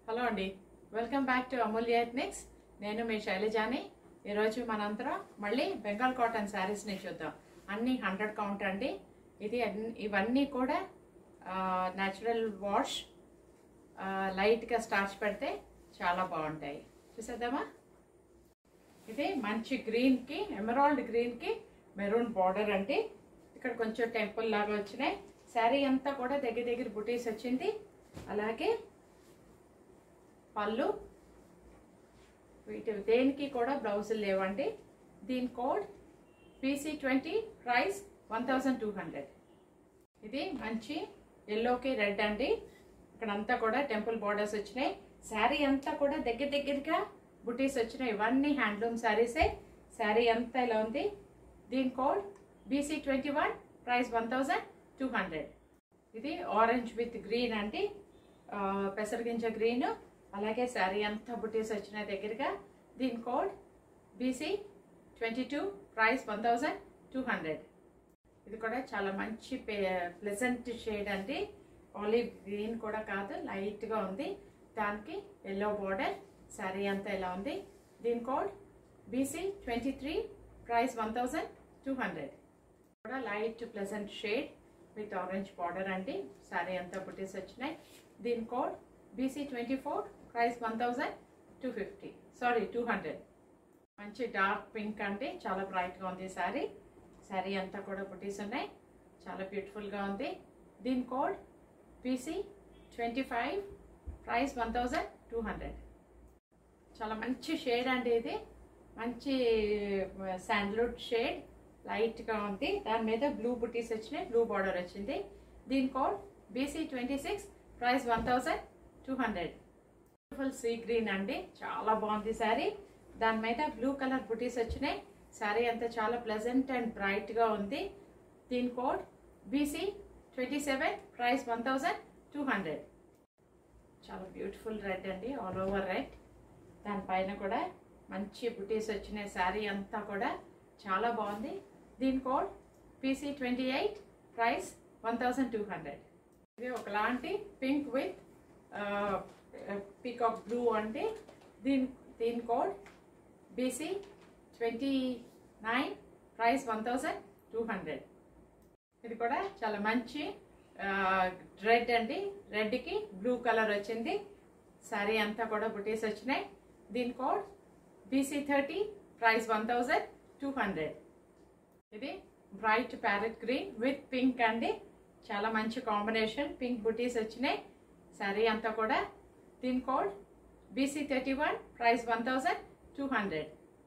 hello అండి welcome back to Amulya Ethnics నేను మీ శైలజాని ఈరోజు మనంతరం మళ్ళీ బెంగాల్ కాటన్ శారీస్ని చూద్దాం అన్నీ హండ్రెడ్ కౌంట్ అండి ఇది అన్ని- ఇవన్నీ కూడా న్యాచురల్ వాష్ లైట్గా స్టార్చ్ పెడితే చాలా బాగుంటాయి చూసేద్దామా ఇది మంచి గ్రీన్కి ఎమరాల్డ్ గ్రీన్కి మెరూన్ బార్డర్ అండి ఇక్కడ కొంచెం టెంపుల్ లాగా వచ్చినాయి శారీ అంతా కూడా దగ్గర దగ్గర బుటీస్ వచ్చింది అలాగే పళ్ళు వీటి దేనికి కూడా బ్లౌజులు లేవండి దీని code PC twenty price one thousand two hundred ఇది మంచి ఎల్లోకి రెడ్ అండి ఇక్కడంతా కూడా టెంపుల్ బార్డర్స్ వచ్చినాయి శారీ అంతా కూడా దగ్గర దగ్గరగా బుటీస్ వచ్చినాయి ఇవన్నీ హ్యాండ్లూమ్ శారీసే శారీ అంతా ఇలా ఉంది దీని code BC twenty one price one thousand two hundred ఇది ఆరెంజ్ విత్ గ్రీన్ అండి ఆ, పెసరగింజ గ్రీన్ అలాగే శారీ అంతా బుటీస్ వచ్చినాయి దగ్గరగా దీని code BC twenty two price one thousand two hundred ఇది కూడా చాలా మంచి ప్లెజెంట్ షేడ్ అండి ఆలివ్ గ్రీన్ కూడా కాదు లైట్గా ఉంది దానికి ఎల్లో బార్డర్ శారీ అంతా ఇలా ఉంది దీని code BC twenty three price one thousand two hundred కూడా light pleasant shade with orange border అండి శారీ అంతా బుటీస్ వచ్చినాయి దీని code BC twenty four price one thousand two fifty sorry two hundred మంచి డార్క్ పింక్ అండి చాలా బ్రైట్గా ఉంది శారీ శారీ అంతా కూడా బుటీస్ ఉన్నాయి చాలా బ్యూటిఫుల్గా ఉంది దీని code PC twenty five price one thousand two hundred చాలా మంచి షేడ్ అండి ఇది మంచి శాండ్లుడ్ షేడ్ లైట్గా ఉంది దాని మీద బ్లూ బుటీస్ వచ్చినాయి బ్లూ బార్డర్ వచ్చింది దీని code BC twenty six price one thousand two hundred beautiful sea green అండి చాలా బాగుంది శారీ దాని మీద బ్లూ కలర్ బుటీస్ వచ్చినాయి శారీ అంతా చాలా ప్లెజెంట్ అండ్ బ్రైట్గా ఉంది దీని code BC twenty seven price one thousand two hundred చాలా బ్యూటిఫుల్ రెడ్ అండి ఆల్ ఓవర్ రెడ్ దానిపైన కూడా మంచి బుటీస్ వచ్చిన శారీ అంతా కూడా చాలా బాగుంది దీని code PC twenty eight price one thousand two hundred ఇది ఒకలాంటి పింక్ విత్ పీకాక్ బ్లూ అంటే దీని దీని code BC twenty nine price one thousand two hundred ఇది కూడా చాలా మంచి రెడ్ అండి రెడ్కి బ్లూ కలర్ వచ్చింది శారీ అంతా కూడా బుటీస్ వచ్చినాయి దీని code BC thirty price one thousand two hundred ఇది bright parrot green with pink అండి చాలా మంచి కాంబినేషన్ పింక్ బుటీస్ వచ్చినాయి శారీ అంతా కూడా దీని code BC thirty one price one thousand two hundred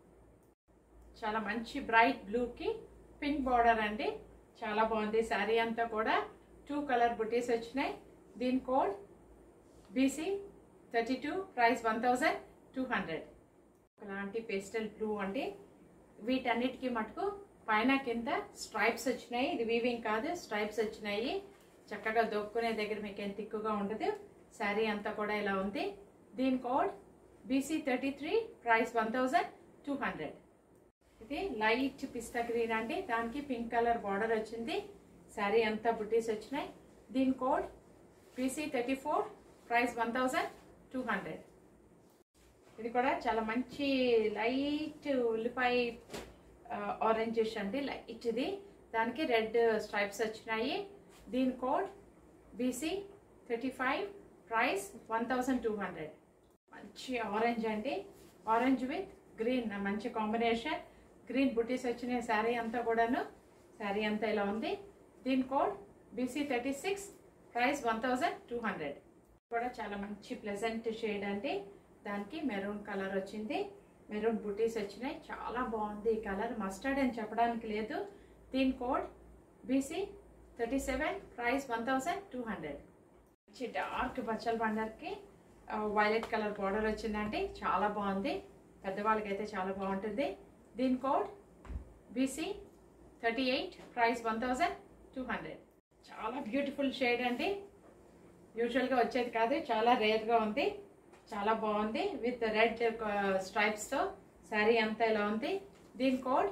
చాలా మంచి బ్రైట్ బ్లూకి పింక్ బార్డర్ అండి చాలా బాగుంది శారీ అంతా కూడా టూ కలర్ బుటీస్ వచ్చినాయి దీని code BC thirty two price one thousand two hundred ఒకలాంటి పేస్టల్ బ్లూ అండి వీటన్నిటికీ మటుకు పైన కింద స్ట్రైప్స్ వచ్చినాయి ఇది వీవింగ్ కాదు స్ట్రైప్స్ వచ్చినాయి చక్కగా దొక్కునే దగ్గర మీకు ఎంత తిక్కుగా ఉండదు శారీ అంతా కూడా ఇలా ఉంది దీని code BC thirty three price one thousand two hundred ఇది లైట్ పిస్తా గ్రీన్ అండి దానికి పింక్ కలర్ బార్డర్ వచ్చింది శారీ అంతా బుటీస్ వచ్చినాయి దీని code PC thirty four price one thousand two hundred ఇది కూడా చాలా మంచి లైట్ ఉల్లిపాయ ఆరెంజిష్ అండి లైట్ ఇది దానికి రెడ్ స్ట్రైప్స్ వచ్చినాయి దీని code BC thirty five price one thousand two hundred మంచి ఆరెంజ్ అండి ఆరెంజ్ విత్ గ్రీన్ మంచి కాంబినేషన్ గ్రీన్ బుటీస్ వచ్చిన శారీ అంతా కూడాను శారీ అంతా ఇలా ఉంది దీని code BC thirty six price one thousand two hundred కూడా చాలా మంచి ప్లెజెంట్ షేడ్ అండి దానికి మెరూన్ కలర్ వచ్చింది మెరూన్ బుటీస్ వచ్చినాయి చాలా బాగుంది ఈ కలర్ మస్టర్డ్ అని చెప్పడానికి లేదు దీని code BC thirty seven price one thousand two hundred మంచి డార్క్ బచ్చల్ బండర్కి వైలెట్ కలర్ బార్డర్ వచ్చిందండి చాలా బాగుంది పెద్దవాళ్ళకి అయితే చాలా బాగుంటుంది దీని code BC thirty eight price one thousand two hundred చాలా బ్యూటిఫుల్ షేడ్ అండి యూజువల్గా వచ్చేది కాదు చాలా రేర్గా ఉంది చాలా బాగుంది విత్ రెడ్ స్ట్రైప్స్తో శారీ అంతా ఇలా ఉంది దీని code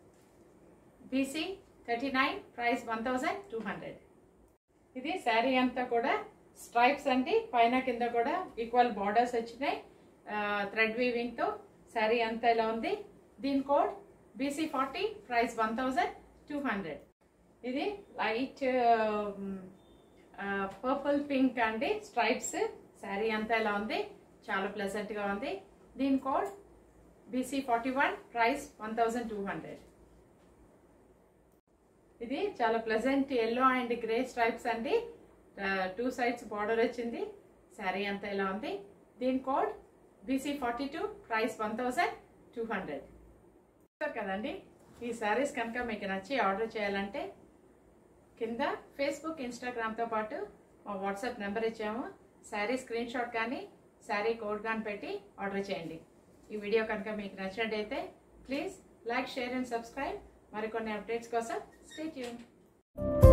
BC thirty nine price one thousand two hundred ఇది శారీ అంతా కూడా స్ట్రైప్స్ అండి పైన కింద కూడా ఈక్వల్ బార్డర్స్ వచ్చినాయి థ్రెడ్ వీవింగ్తో శారీ అంతా ఇలా ఉంది దీని code BC forty price one thousand two hundred ఇది లైట్ పర్పుల్ పింక్ అండి స్ట్రైప్స్ శారీ అంతా ఇలా ఉంది చాలా ప్లెజెంట్గా ఉంది దీని code BC forty one price one thousand two hundred ఇది చాలా pleasant yellow and grey stripes అండి టూ సైడ్స్ బార్డర్ వచ్చింది శారీ అంతా ఇలా ఉంది దీని code BC forty two price one thousand two hundred కదండి ఈ శారీస్ కనుక మీకు నచ్చి ఆర్డర్ చేయాలంటే కింద ఫేస్బుక్ ఇన్స్టాగ్రామ్తో పాటు మా వాట్సాప్ నెంబర్ ఇచ్చాము శారీ స్క్రీన్ షాట్ కానీ శారీ కోడ్ కానీ పెట్టి ఆర్డర్ చేయండి ఈ వీడియో కనుక మీకు నచ్చినట్టయితే please like share and subscribe మరికొన్ని అప్డేట్స్ కోసం స్టే ట్యూన్